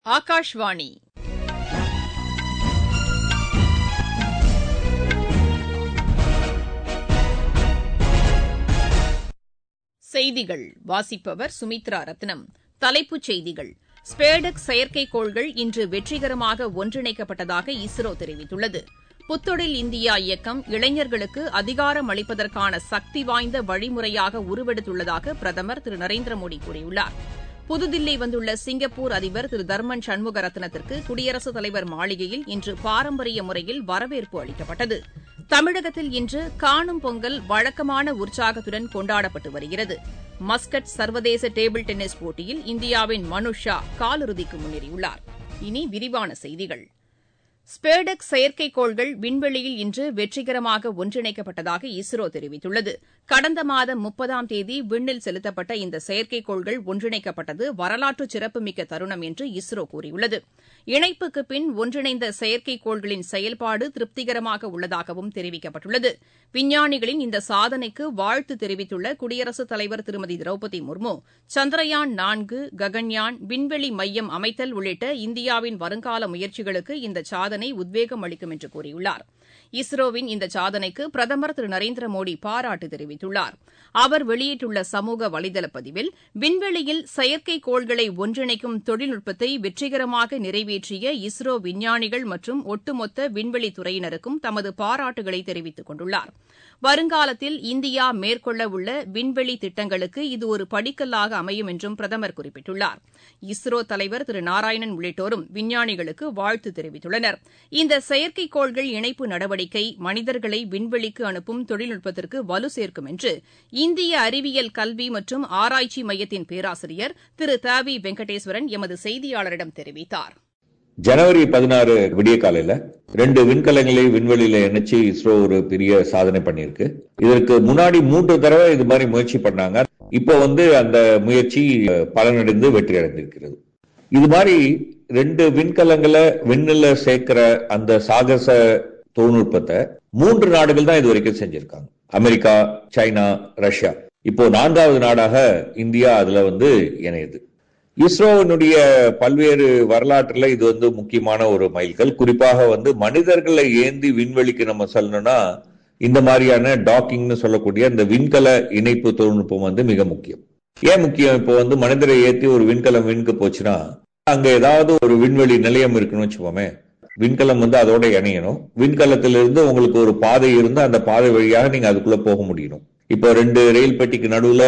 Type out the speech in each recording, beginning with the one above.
ஆகாஷ்வாணி செய்திகள் வாசிப்பவர் சுமித்ரா ரத்னம் தலைப்புச் செய்திகள் ஸ்பேடெக்ஸ் செயற்கைக்கோள்கள் இன்று வெற்றிகரமாக ஒன்றிணைக்கப்பட்டதாக இஸ்ரோ தெரிவித்துள்ளது புத்தொழில் இந்தியா இயக்கம் இளைஞர்களுக்கு அதிகாரம் அளிப்பதற்கான சக்தி வாய்ந்த வழிமுறையாக உருவெடுத்துள்ளதாக பிரதமர் திரு நரேந்திர மோடி கூறியுள்ளார் புதுதில்லி வந்துள்ள சிங்கப்பூர் அதிபர் திரு தர்மன் சண்முக ரத்னத்திற்கு குடியரசுத் தலைவர் மாளிகையில் இன்று பாரம்பரிய முறையில் வரவேற்பு அளிக்கப்பட்டது தமிழகத்தில் இன்று காணும் பொங்கல் வழக்கமான உற்சாகத்துடன் கொண்டாடப்பட்டு வருகிறது மஸ்கட் சர்வதேச டேபிள் டென்னிஸ் போட்டியில் இந்தியாவின் மனுஷ் ஷா காலிறுதிக்கு முன்னேறியுள்ளார் இனி விரிவான செய்திகள் ஸ்பேடெக்ஸ் செயற்கைக்கோள்கள் விண்வெளியில் இன்று வெற்றிகரமாக ஒன்றிணைக்கப்பட்டதாக இஸ்ரோ தெரிவித்துள்ளது கடந்த மாதம் முப்பதாம் தேதி விண்ணில் செலுத்தப்பட்ட இந்த செயற்கைக்கோள்கள் ஒன்றிணைக்கப்பட்டது வரலாற்று சிறப்புமிக்க தருணம் என்று இஸ்ரோ கூறியுள்ளது இணைப்புக்கு பின் ஒன்றிணைந்த செயற்கைக்கோள்களின் செயல்பாடு திருப்திகரமாக உள்ளதாகவும் தெரிவிக்கப்பட்டுள்ளது விஞ்ஞானிகளின் இந்த சாதனைக்கு வாழ்த்து தெரிவித்துள்ள குடியரசுத் தலைவர் திருமதி திரௌபதி முர்மு சந்திரயான் நான்கு ககன்யான் விண்வெளி மையம் அமைத்தல் உள்ளிட்ட இந்தியாவின் வருங்கால முயற்சிகளுக்கு இந்த சாதனை உத்வேகம் அளிக்கும் என்று கூறியுள்ளார் இஸ்ரோவின் இந்த சாதனைக்கு பிரதமர் திரு நரேந்திர மோடி பாராட்டு தெரிவித்துள்ளார் அவர் வெளியிட்டுள்ள சமூக வலைதள பதிவில் விண்வெளியில் செயற்கைக்கோள்களை ஒன்றிணைக்கும் தொழில்நுட்பத்தை வெற்றிகரமாக நிறைவேற்றிய இஸ்ரோ விஞ்ஞானிகள் மற்றும் ஒட்டுமொத்த விண்வெளித் துறையினருக்கும் தமது பாராட்டுகளை தெரிவித்துக் கொண்டுள்ளார் வருங்காலத்தில் இந்தியா மேற்கொள்ள உள்ள விண்வெளி திட்டங்களுக்கு இது ஒரு படிக்கல்லாக அமையும் என்றும் பிரதமர் குறிப்பிட்டுள்ளார் இஸ்ரோ தலைவர் திரு நாராயணன் உள்ளிட்டோரும் விஞ்ஞானிகளுக்கு வாழ்த்து தெரிவித்துள்ளனர் இந்த செயற்கைக்கோள்கள் இணைப்பு நடவடிக்கை மனிதர்களை விண்வெளிக்கு அனுப்பும் தொழில்நுட்பத்திற்கு வலு சேர்க்கும் என்று இந்திய அறிவியல் கல்வி மற்றும் ஆராய்ச்சி மையத்தின் பேராசிரியர் திரு த வி வெங்கடேஸ்வரன் எமது செய்தியாளரிடம் தெரிவித்தார் ஜனவரி பதினாறு விடிய காலையில ரெண்டு விண்கலங்களை விண்வெளியில இணைச்சு இஸ்ரோ ஒரு பெரிய சாதனை பண்ணியிருக்கு இதற்கு முன்னாடி மூன்று தடவை இது மாதிரி முயற்சி பண்ணாங்க இப்போ வந்து அந்த முயற்சி பலனடைந்து வெற்றி அடைந்திருக்கிறது இது மாதிரி ரெண்டு விண்கலங்களை விண்ணில சேர்க்கிற அந்த சாகச தொழில்நுட்பத்தை மூன்று நாடுகள் தான் இது வரைக்கும் செஞ்சிருக்காங்க அமெரிக்கா சைனா ரஷ்யா இப்போ நான்காவது நாடாக இந்தியா அதுல வந்து இணையுது இஸ்ரோவினுடைய பல்வேறு வரலாற்றுல இது வந்து முக்கியமான ஒரு மைல்கல் குறிப்பாக வந்து மனிதர்களை ஏந்தி விண்வெளிக்கு நம்ம சொல்லணும்னா இந்த மாதிரியான டாக்கிங்னு சொல்லக்கூடிய இந்த விண்கல இணைப்பு தொழில்நுட்பம் வந்து மிக முக்கியம் ஏன் முக்கியம் இப்போ வந்து மனிதரை ஏற்றி ஒரு விண்கலம் விண்க்கு போச்சுன்னா அங்க ஏதாவது ஒரு விண்வெளி நிலையம் இருக்குன்னு வச்சுக்கோமே விண்கலம் வந்து அதோட இணையணும் விண்கலத்திலிருந்து உங்களுக்கு ஒரு பாதை இருந்து அந்த பாதை வழியாக நீங்க அதுக்குள்ள போக முடியணும் இப்போ ரெண்டு ரயில் பெட்டிக்கு நடுவுல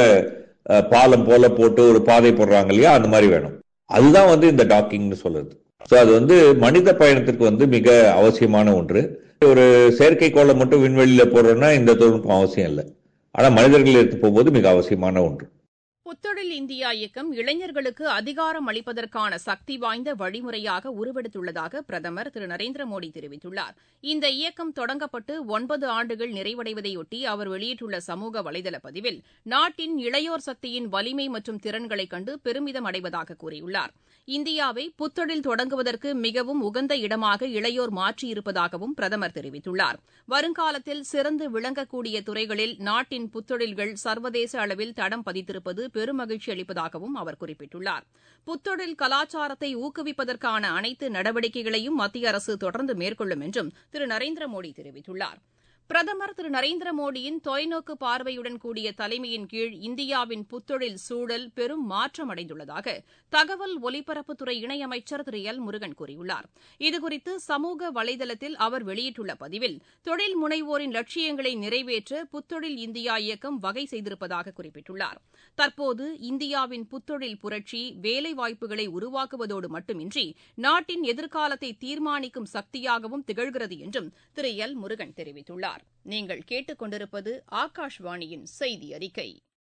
பாலம் போல போட்டு ஒரு பாதை போடுறாங்க இல்லையா அந்த மாதிரி வேணும் அதுதான் வந்து இந்த டாக்கிங்னு சொல்றது ஸோ அது வந்து மனித பயணத்திற்கு வந்து மிக அவசியமான ஒன்று ஒரு செயற்கைக்கோளை மட்டும் விண்வெளியில போடுறோம்னா இந்த தொழில்நுட்பம் அவசியம் இல்லை ஆனா மனிதர்கள் எடுத்து போகும்போது மிக அவசியமான ஒன்று புத்தொழில் இந்தியா இயக்கம் இளைஞர்களுக்கு அதிகாரம் அளிப்பதற்கான சக்தி வாய்ந்த வழிமுறையாக உருவெடுத்துள்ளதாக பிரதமர் திரு நரேந்திர மோடி தெரிவித்துள்ளார் இந்த இயக்கம் தொடங்கப்பட்டு ஒன்பது ஆண்டுகள் நிறைவடைவதையொட்டி அவர் வெளியிட்டுள்ள சமூக வலைதள பதிவில் நாட்டின் இளையோர் சக்தியின் வலிமை மற்றும் திறன்களைக் கண்டு பெருமிதம் அடைவதாக கூறியுள்ளார் இந்தியாவை புத்தொழில் தொடங்குவதற்கு மிகவும் உகந்த இடமாக இளையோர் மாற்றியிருப்பதாகவும் பிரதமர் தெரிவித்துள்ளார் வருங்காலத்தில் சிறந்து விளங்கக்கூடிய துறைகளில் நாட்டின் புத்தொழில்கள் சர்வதேச அளவில் தடம் பதித்திருப்பது பெருமகிழ்ச்சி அளிப்பதாகவும் அவர் குறிப்பிட்டுள்ளார் புத்தொழில் கலாச்சாரத்தை ஊக்குவிப்பதற்கான அனைத்து நடவடிக்கைகளையும் மத்திய அரசு தொடர்ந்து மேற்கொள்ளும் என்றும் திரு நரேந்திர மோடி தெரிவித்துள்ளார் பிரதமர் திரு நரேந்திர மோடியின் தொலைநோக்கு பார்வையுடன் கூடிய தலைமையின் கீழ் இந்தியாவின் புத்தொழில் சூழல் பெரும் மாற்றம் அடைந்துள்ளதாக தகவல் ஒலிபரப்புத்துறை இணையமைச்சர் திரு எல் முருகன் கூறியுள்ளார் இதுகுறித்து சமூக வலைதளத்தில் அவர் வெளியிட்டுள்ள பதிவில் தொழில் முனைவோரின் லட்சியங்களை நிறைவேற்ற புத்தொழில் இந்தியா இயக்கம் வகை செய்திருப்பதாக குறிப்பிட்டுள்ளார் தற்போது இந்தியாவின் புத்தொழில் புரட்சி வேலைவாய்ப்புகளை உருவாக்குவதோடு மட்டுமின்றி நாட்டின் எதிர்காலத்தை தீர்மானிக்கும் சக்தியாகவும் திகழ்கிறது என்றும் திரு எல் முருகன் தெரிவித்துள்ளார் நீங்கள் கேட்டுக்கொண்டிருப்பது ஆகாஷ்வாணியின் செய்தி அறிக்கை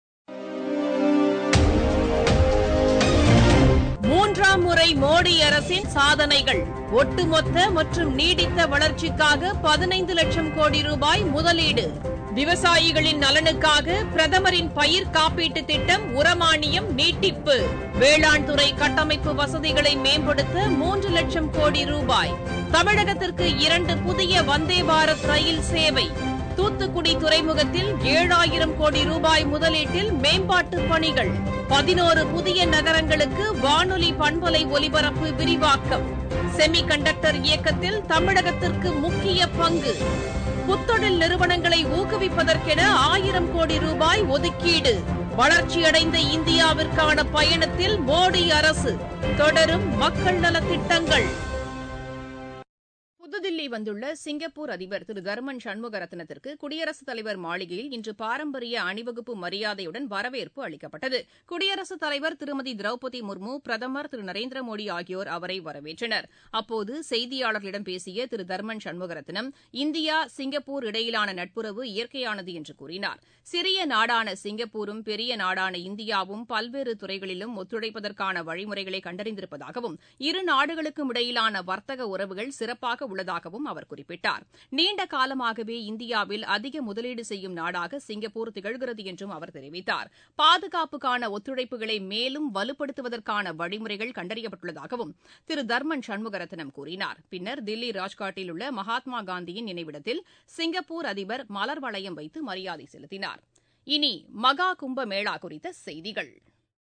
மூன்றாம் முறை மோடி அரசின் சாதனைகள் ஒட்டுமொத்த மற்றும் நீடித்த வளர்ச்சிக்காக பதினைந்து லட்சம் கோடி ரூபாய் முதலீடு விவசாயிகளின் நலனுக்காக பிரதமரின் பயிர் காப்பீட்டு திட்டம் உரமானியம் நீட்டிப்பு வேளாண் துறை கட்டமைப்பு வசதிகளை மேம்படுத்த மூன்று லட்சம் கோடி ரூபாய் தமிழகத்திற்கு இரண்டு புதிய வந்தே பாரத் ரயில் சேவை தூத்துக்குடி துறைமுகத்தில் ஏழாயிரம் கோடி ரூபாய் முதலீட்டில் மேம்பாட்டு பணிகள் பதினோரு புதிய நகரங்களுக்கு வானொலி பண்பலை ஒலிபரப்பு விரிவாக்கம் செமி கண்டக்டர் இயக்கத்தில் தமிழகத்திற்கு முக்கிய பங்கு புத்தொழில் நிறுவனங்களை ஊக்குவிப்பதற்கென ஆயிரம் கோடி ரூபாய் ஒதுக்கீடு வளர்ச்சியடைந்த இந்தியாவிற்கான பயணத்தில் மோடி அரசு தொடரும் மக்கள் நலத்திட்டங்கள் புதுதில்லி வந்துள்ள சிங்கப்பூர் அதிபர் திரு தர்மன் சண்முகரத்னத்திற்கு குடியரசுத் தலைவர் மாளிகையில் இன்று பாரம்பரிய அணிவகுப்பு மரியாதையுடன் வரவேற்பு அளிக்கப்பட்டது குடியரசுத் தலைவர் திருமதி திரௌபதி முர்மு பிரதமர் திரு நரேந்திர மோடி ஆகியோர் அவரை வரவேற்றனர் அப்போது செய்தியாளர்களிடம் பேசிய திரு தர்மன் சண்முகரத்னம் இந்தியா சிங்கப்பூர் இடையிலான நட்புறவு இயற்கையானது என்று கூறினார் சிறிய நாடான சிங்கப்பூரும் பெரிய நாடான இந்தியாவும் பல்வேறு துறைகளிலும் ஒத்துழைப்பதற்கான வழிமுறைகளை கண்டறிந்திருப்பதாகவும் இரு நாடுகளுக்கும் இடையிலான வர்த்தக உறவுகள் சிறப்பாக உள்ளதாகவும் அவர் குறிப்பிட்டார் நீண்ட காலமாகவே இந்தியாவில் அதிக முதலீடு செய்யும் நாடாக சிங்கப்பூர் திகழ்கிறது என்றும் அவர் தெரிவித்தார் பாதுகாப்புக்கான ஒத்துழைப்புகளை மேலும் வலுப்படுத்துவதற்கான வழிமுறைகள் கண்டறியப்பட்டுள்ளதாகவும் திரு தர்மன் சண்முகரத்னம் கூறினார் பின்னர் தில்லி ராஜ்காட்டில் உள்ள மகாத்மா காந்தியின் நினைவிடத்தில் சிங்கப்பூர் அதிபர் மலர் வளையம் வைத்து மரியாதை செலுத்தினார் இனி மகா கும்ப மேளா குறித்த செய்திகள்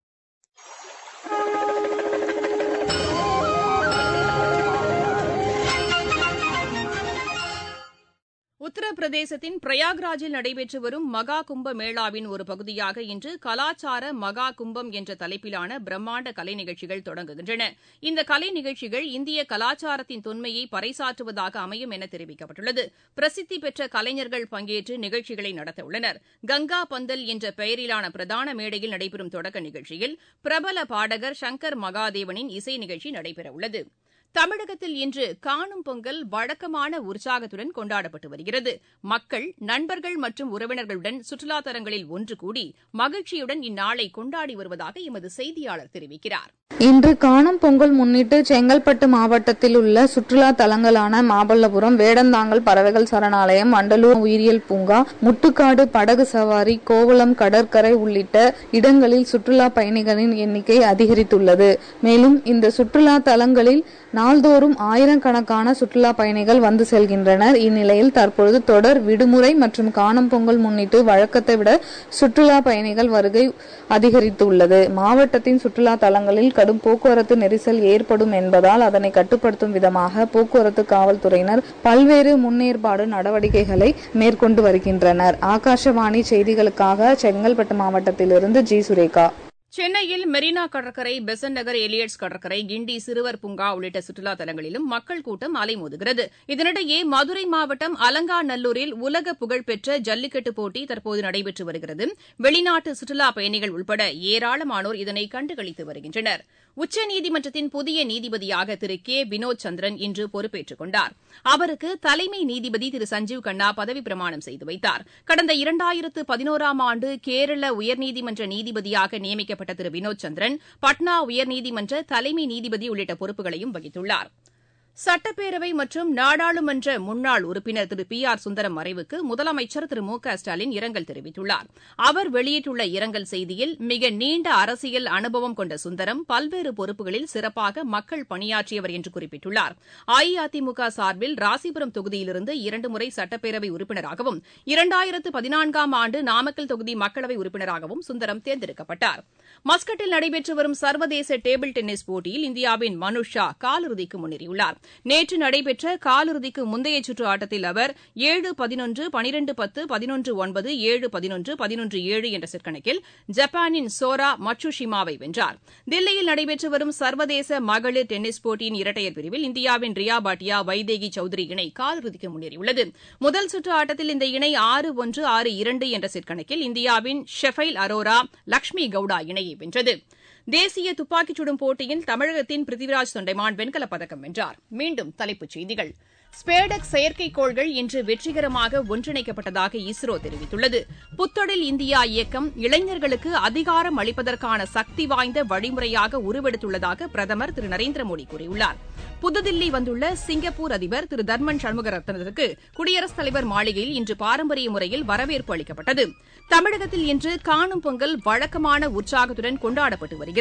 உத்தரப்பிரதேசத்தின் பிரயாக்ராஜில் நடைபெற்று வரும் மகா கும்ப மேளாவின் ஒரு பகுதியாக இன்று கலாச்சார மகா கும்பம் என்ற தலைப்பிலான பிரம்மாண்ட கலை நிகழ்ச்சிகள் தொடங்குகின்றன இந்த கலை நிகழ்ச்சிகள் இந்திய கலாச்சாரத்தின் தொன்மையை பறைசாற்றுவதாக அமையும் என தெரிவிக்கப்பட்டுள்ளது பிரசித்தி பெற்ற கலைஞர்கள் பங்கேற்று நிகழ்ச்சிகளை நடத்த உள்ளனர் கங்கா பந்தல் என்ற பெயரிலான பிரதான மேடையில் நடைபெறும் தொடக்க நிகழ்ச்சியில் பிரபல பாடகர் சங்கர் மகாதேவனின் இசை நிகழ்ச்சி நடைபெறவுள்ளது தமிழகத்தில் இன்று காணும் பொங்கல் வழக்கமான உற்சாகத்துடன் கொண்டாடப்பட்டு வருகிறது மக்கள் நண்பர்கள் மற்றும் உறவினர்களுடன் சுற்றுலா தலங்களில் ஒன்று கூடி மகிழ்ச்சியுடன் இந்நாளை கொண்டாடி வருவதாக எமது செய்தியாளர் தெரிவிக்கிறார் இன்று காணும் பொங்கல் முன்னிட்டு செங்கல்பட்டு மாவட்டத்தில் உள்ள சுற்றுலா தலங்களான மாமல்லபுரம் வேடந்தாங்கல் பறவைகள் சரணாலயம் வண்டலூர் உயிரியல் பூங்கா முட்டுக்காடு படகு சவாரி கோவளம் கடற்கரை உள்ளிட்ட இடங்களில் சுற்றுலா பயணிகளின் எண்ணிக்கை அதிகரித்துள்ளது மேலும் இந்த சுற்றுலா தலங்களில் நாள்தோறும் ஆயிரக்கணக்கான சுற்றுலா பயணிகள் வந்து செல்கின்றனர் இந்நிலையில் தற்பொழுது தொடர் விடுமுறை மற்றும் காணும் பொங்கல் முன்னிட்டு வழக்கத்தை விட சுற்றுலா பயணிகள் வருகை அதிகரித்துள்ளது மாவட்டத்தின் சுற்றுலா தலங்களில் கடும் போக்குவரத்து நெரிசல் ஏற்படும் என்பதால் அதனை கட்டுப்படுத்தும் விதமாக போக்குவரத்து காவல்துறையினர் பல்வேறு முன்னேற்பாடு நடவடிக்கைகளை மேற்கொண்டு வருகின்றனர் ஆகாஷவாணி செய்திகளுக்காக செங்கல்பட்டு மாவட்டத்திலிருந்து ஜி சுரேகா சென்னையில் மெரினா கடற்கரை பெசன்ட் நகர் எலியட்ஸ் கடற்கரை கிண்டி சிறுவர் பூங்கா உள்ளிட்ட சுற்றுலா தலங்களிலும் மக்கள் கூட்டம் அலைமோதுகிறது இதனிடையே மதுரை மாவட்டம் அலங்காநல்லூரில் உலக புகழ்பெற்ற ஜல்லிக்கட்டு போட்டி தற்போது நடைபெற்று வருகிறது வெளிநாட்டு சுற்றுலா பயணிகள் உட்பட ஏராளமானோர் இதனை கண்டுகளித்து வருகின்றனர் உச்சநீதிமன்றத்தின் புதிய நீதிபதியாக திரு கே வினோத் சந்திரன் இன்று பொறுப்பேற்றுக் கொண்டார் அவருக்கு தலைமை நீதிபதி திரு சஞ்சீவ் கண்ணா பதவி பிரமாணம் செய்து வைத்தார் கடந்த இரண்டாயிரத்து பதினோராம் ஆண்டு கேரள உயர்நீதிமன்ற நீதிபதியாக நியமிக்கப்பட்ட திரு வினோத் சந்திரன் பட்னா உயர்நீதிமன்ற தலைமை நீதிபதி உள்ளிட்ட பொறுப்புகளையும் வகித்துள்ளார் சட்டப்பேரவை மற்றும் நாடாளுமன்ற முன்னாள் உறுப்பினர் திரு பி ஆர் சுந்தரம் மறைவுக்கு முதலமைச்சர் திரு மு க ஸ்டாலின் இரங்கல் தெரிவித்துள்ளார் அவர் வெளியிட்டுள்ள இரங்கல் செய்தியில் மிக நீண்ட அரசியல் அனுபவம் கொண்ட சுந்தரம் பல்வேறு பொறுப்புகளில் சிறப்பாக மக்கள் பணியாற்றியவர் என்று குறிப்பிட்டுள்ளார் அஇஅதிமுக சார்பில் ராசிபுரம் தொகுதியிலிருந்து இரண்டு முறை சட்டப்பேரவை உறுப்பினராகவும் இரண்டாயிரத்து பதினான்காம் ஆண்டு நாமக்கல் தொகுதி மக்களவை உறுப்பினராகவும் சுந்தரம் தேர்ந்தெடுக்கப்பட்டார் மஸ்கட்டில் நடைபெற்று வரும் சர்வதேச டேபிள் டென்னிஸ் போட்டியில் இந்தியாவின் மனுஷ் ஷா காலிறுதிக்கு முன்னேறியுள்ளார் நேற்று நடைபெற்ற காலிறுதிக்கு முந்தைய சுற்று ஆட்டத்தில் அவர் ஏழு பதினொன்று பனிரெண்டு பத்து பதினொன்று ஒன்பது ஏழு பதினொன்று பதினொன்று ஏழு என்ற செட் கணக்கில் ஜப்பானின் சோரா மட்சுஷிமாவை வென்றார் தில்லியில் நடைபெற்று வரும் சர்வதேச மகளிர் டென்னிஸ் போட்டியின் இரட்டையர் பிரிவில் இந்தியாவின் ரியா பாட்டியா வைதேகி சௌத்ரி இணை காலிறுதிக்கு முன்னேறியுள்ளது முதல் சுற்று ஆட்டத்தில் இந்த இணை ஆறு ஒன்று ஆறு இரண்டு என்ற செட் கணக்கில் இந்தியாவின் ஷெஃபைல் அரோரா லக்ஷ்மி கவுடா இணையை வென்றது தேசிய துப்பாக்கிச் சுடும் போட்டியில் தமிழகத்தின் பிருத்திவிராஜ் தொண்டைமான் வெண்கலப் பதக்கம் வென்றார் மீண்டும் தலைப்புச் செய்திகள் ஸ்பேடக் செயற்கைக்கோள்கள் இன்று வெற்றிகரமாக ஒன்றிணைக்கப்பட்டதாக இஸ்ரோ தெரிவித்துள்ளது புத்தொழில் இந்தியா இயக்கம் இளைஞர்களுக்கு அதிகாரம் அளிப்பதற்கான சக்தி வாய்ந்த வழிமுறையாக உருவெடுத்துள்ளதாக பிரதமர் திரு நரேந்திர மோடி கூறியுள்ளார் புதுதில்லி வந்துள்ள சிங்கப்பூர் அதிபர் திரு தர்மன் சண்முகரத்னத்திற்கு குடியரசுத் தலைவர் மாளிகையில் இன்று பாரம்பரிய முறையில் வரவேற்பு அளிக்கப்பட்டது தமிழகத்தில் இன்று காணும் பொங்கல் வழக்கமான உற்சாகத்துடன் கொண்டாடப்பட்டு வருகிறது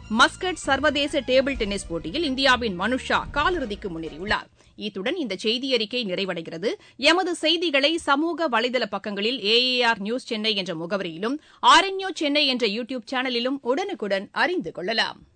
மஸ்கட் சர்வதேச டேபிள் டென்னிஸ் போட்டியில் இந்தியாவின் மனுஷா காலிறுதிக்கு முன்னேறியுள்ளார் இத்துடன் இந்த செய்தியறிக்கை நிறைவடைகிறது எமது செய்திகளை சமூக வலைதள பக்கங்களில் ஏஏஆர் நியூஸ் சென்னை என்ற முகவரியிலும் ஆர்என்யூ சென்னை என்ற யூ டியூப் சேனலிலும் உடனுக்குடன் அறிந்து கொள்ளலாம்